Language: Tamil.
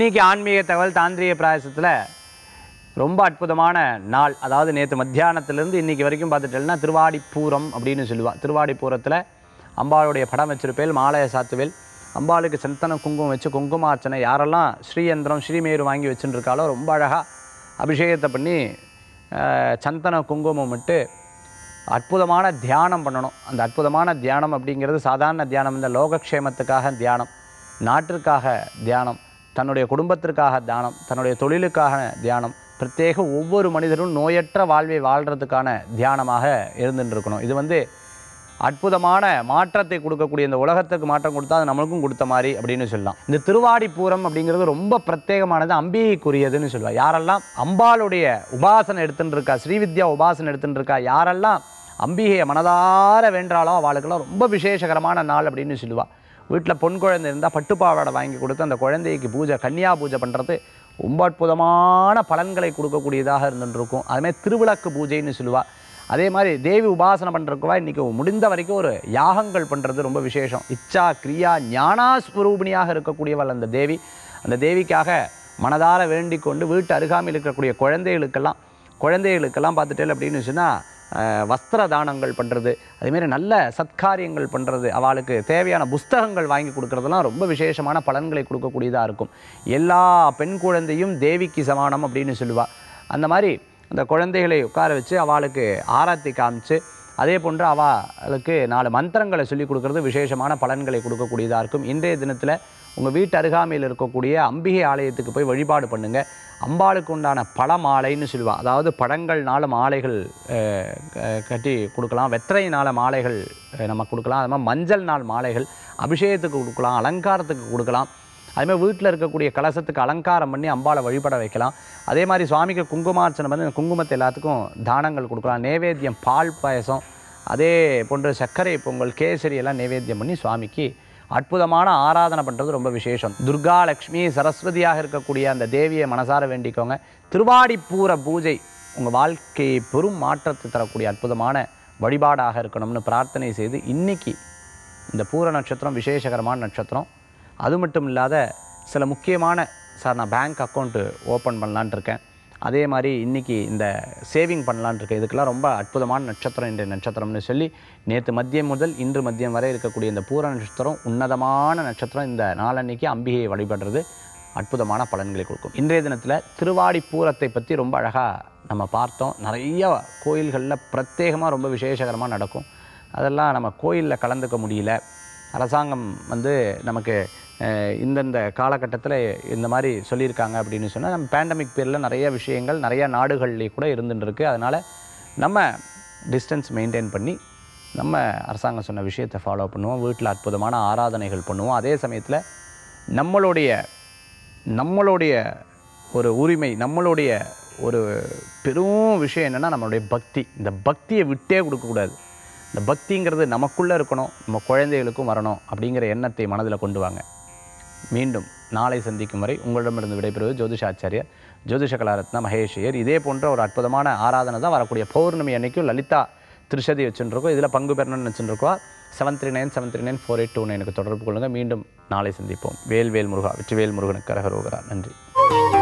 இன்னைக்கு ஆன்மீக தகவல் தாந்திரிய பிராயசத்தில் ரொம்ப அற்புதமான நாள் அதாவது நேற்று மத்தியானத்துலேருந்து இன்னைக்கு வரைக்கும் பார்த்துட்டேன்னா திருவாடிப்பூரம் அப்படின்னு சொல்லுவா திருவாடிப்பூரத்தில் அம்பாளுடைய படம் வச்சிருப்பேல் மாலையை சாத்துவேல் அம்பாளுக்கு சந்தன குங்குமம் வச்சு குங்குமார்ச்சனை யாரெல்லாம் ஸ்ரீயந்திரம் ஸ்ரீமேரு வாங்கி வச்சுட்டு இருக்காளோ ரொம்ப அழகாக அபிஷேகத்தை பண்ணி அஹ், சந்தன குங்குமம் விட்டு அற்புதமான தியானம் பண்ணணும் அந்த அற்புதமான தியானம் அப்படிங்கிறது சாதாரண தியானம் இந்த லோகக்ஷேமத்துக்காக தியானம் நாட்டிற்காக தியானம் தன்னுடைய குடும்பத்திற்காக தியானம் தன்னுடைய தொழிலுக்காக தியானம் பிரத்யேக ஒவ்வொரு மனிதரும் நோயற்ற வாழ்வை வாழ்கிறதுக்கான தியானமாக இருந்துட்டு இருக்கணும் இது வந்து அற்புதமான மாற்றத்தை கொடுக்கக்கூடிய இந்த உலகத்துக்கு மாற்றம் கொடுத்தா அது நம்மளுக்கும் கொடுத்த மாதிரி அப்படின்னு சொல்லலாம் இந்த திருவாடிப்பூரம் அப்படிங்கிறது ரொம்ப பிரத்யேகமானது அம்பிகைக்குரியதுன்னு சொல்லுவாள் யாரெல்லாம் அம்பாளுடைய உபாசனை எடுத்துட்டு இருக்கா ஸ்ரீவித்யா உபாசனை எடுத்துட்டு இருக்கா யாரெல்லாம் அம்பிகையை மனதார வேண்டாளோ அவளுக்கெல்லாம் ரொம்ப விசேஷகரமான நாள் அப்படின்னு சொல்லுவாள் வீட்டில் பொன் குழந்தை இருந்தால் பட்டுப்பாவாடை வாங்கி கொடுத்து அந்த குழந்தைக்கு பூஜை கன்னியா பூஜை பண்ணுறது ரொம்ப அற்புதமான பலன்களை கொடுக்கக்கூடியதாக இருந்துட்டு இருக்கும் அதுமாதிரி திருவிளக்கு பூஜைன்னு சொல்லுவாள் அதே மாதிரி தேவி உபாசனை பண்ணுறதுக்குவா இன்றைக்கி முடிந்த வரைக்கும் ஒரு யாகங்கள் பண்ணுறது ரொம்ப விசேஷம் இச்சா கிரியா ஞானாஸ்வரூபிணியாக இருக்கக்கூடியவள் அந்த தேவி அந்த தேவிக்காக மனதார வேண்டிக் கொண்டு வீட்டு அருகாமையில் இருக்கக்கூடிய குழந்தைகளுக்கெல்லாம் குழந்தைகளுக்கெல்லாம் பார்த்துட்டேன் அப்படின்னு சொன்னால் வஸ்திர தானங்கள் பண்ணுறது அதேமாரி நல்ல சத்காரியங்கள் பண்ணுறது அவளுக்கு தேவையான புஸ்தகங்கள் வாங்கி கொடுக்கறதெல்லாம் ரொம்ப விசேஷமான பலன்களை கொடுக்கக்கூடியதாக இருக்கும் எல்லா பெண் குழந்தையும் தேவிக்கு சமானம் அப்படின்னு சொல்லுவாள் அந்த மாதிரி அந்த குழந்தைகளை உட்கார வச்சு அவளுக்கு ஆராத்தி காமிச்சு அதே போன்று அவளுக்கு நாலு மந்திரங்களை சொல்லி கொடுக்கறது விசேஷமான பலன்களை கொடுக்கக்கூடியதாக இருக்கும் இன்றைய தினத்தில் உங்கள் வீட்டு அருகாமையில் இருக்கக்கூடிய அம்பிகை ஆலயத்துக்கு போய் வழிபாடு பண்ணுங்கள் அம்பாளுக்கு உண்டான பழ மாலைன்னு சொல்லுவாள் அதாவது பழங்கள்னால மாலைகள் அஹ், க- கட்டி கொடுக்கலாம் வெற்றையினால மாலைகள் அஹ், நம்ம கொடுக்கலாம் அது மாதிரி மஞ்சள் நாள் மாலைகள் அபிஷேகத்துக்கு கொடுக்கலாம் அலங்காரத்துக்கு கொடுக்கலாம் அதேமாதிரி வீட்டில் இருக்கக்கூடிய கலசத்துக்கு அலங்காரம் பண்ணி அம்பாளை வழிபட வைக்கலாம் அதே மாதிரி சுவாமிக்கு குங்குமார்ச்சனை வந்து இந்த குங்குமத்தை எல்லாத்துக்கும் தானங்கள் கொடுக்கலாம் நேவேத்தியம் பால் பாயசம் அதே போன்று சர்க்கரை பொங்கல் கேசரி எல்லாம் நேவேத்தியம் பண்ணி சுவாமிக்கு அற்புதமான ஆராதனை பண்ணுறது ரொம்ப விசேஷம் துர்கா லக்ஷ்மி சரஸ்வதியாக இருக்கக்கூடிய அந்த தேவியை மனசார வேண்டிக்கோங்க திருவாடிப்பூர பூஜை உங்கள் வாழ்க்கையை பெரும் மாற்றத்தை தரக்கூடிய அற்புதமான வழிபாடாக இருக்கணும்னு பிரார்த்தனை செய்து இன்னைக்கு இந்த பூர நட்சத்திரம் விசேஷகரமான நட்சத்திரம் அது மட்டும் இல்லாத சில முக்கியமான சார் நான் பேங்க் அக்கௌண்ட்டு ஓப்பன் பண்ணலான்ட்டு இருக்கேன் அதே மாதிரி இன்றைக்கி இந்த சேவிங் பண்ணலான்ட்டு இருக்கேன் இதுக்கெல்லாம் ரொம்ப அற்புதமான நட்சத்திரம் இன்றைய நட்சத்திரம்னு சொல்லி நேற்று மதியம் முதல் இன்று மதியம் வரை இருக்கக்கூடிய இந்த பூர நட்சத்திரம் உன்னதமான நட்சத்திரம் இந்த நாளன்னைக்கு அம்பிகையை வழிபடுறது அற்புதமான பலன்களை கொடுக்கும் இன்றைய தினத்தில் திருவாடி பூரத்தை பற்றி ரொம்ப அழகாக நம்ம பார்த்தோம் நிறைய கோயில்களில் பிரத்யேகமாக ரொம்ப விசேஷகரமாக நடக்கும் அதெல்லாம் நம்ம கோயிலில் கலந்துக்க முடியல அரசாங்கம் வந்து நமக்கு அஹ், இந்தந்த காலகட்டத்தில் இந்த மாதிரி சொல்லியிருக்காங்க அப்படின்னு சொன்னால் நம்ம பேண்டமிக் பேரில் நிறைய விஷயங்கள் நிறைய நாடுகள்லேயே கூட இருந்துட்டு இருக்கு அதனால் நம்ம டிஸ்டன்ஸ் மெயின்டைன் பண்ணி நம்ம அரசாங்கம் சொன்ன விஷயத்தை ஃபாலோ பண்ணுவோம் வீட்டில் அற்புதமான ஆராதனைகள் பண்ணுவோம் அதே சமயத்தில் நம்மளுடைய நம்மளுடைய ஒரு உரிமை நம்மளுடைய ஒரு பெரும் விஷயம் என்னென்னா நம்மளுடைய பக்தி இந்த பக்தியை விட்டே கொடுக்கக்கூடாது இந்த பக்திங்கிறது நமக்குள்ளே இருக்கணும் நம்ம குழந்தைகளுக்கும் வரணும் அப்படிங்கிற எண்ணத்தை மனதில் கொண்டு வாங்க மீண்டும் நாளை சந்திக்கும் வரை உங்களிடமிருந்து விடைபெறுவது ஜோதிஷாச்சாரியர் ஜோதிஷ கலாரத்னா மகேஷியர் இதே போன்ற ஒரு அற்புதமான ஆராதனை தான் வரக்கூடிய பௌர்ணமி அன்னைக்கும் லலிதா திருஷதி வச்சுருக்கோம் இதில் பங்கு பெறணும்னு வச்சுருக்கோம் seven three nine seven three nine four eight two நைனுக்கு தொடர்பு கொள்ளுங்கள் மீண்டும் நாளை சந்திப்போம் வேல் வேல் முருகா வெற்றிவேல் முருகனுக்கு அரகரோகரா நன்றி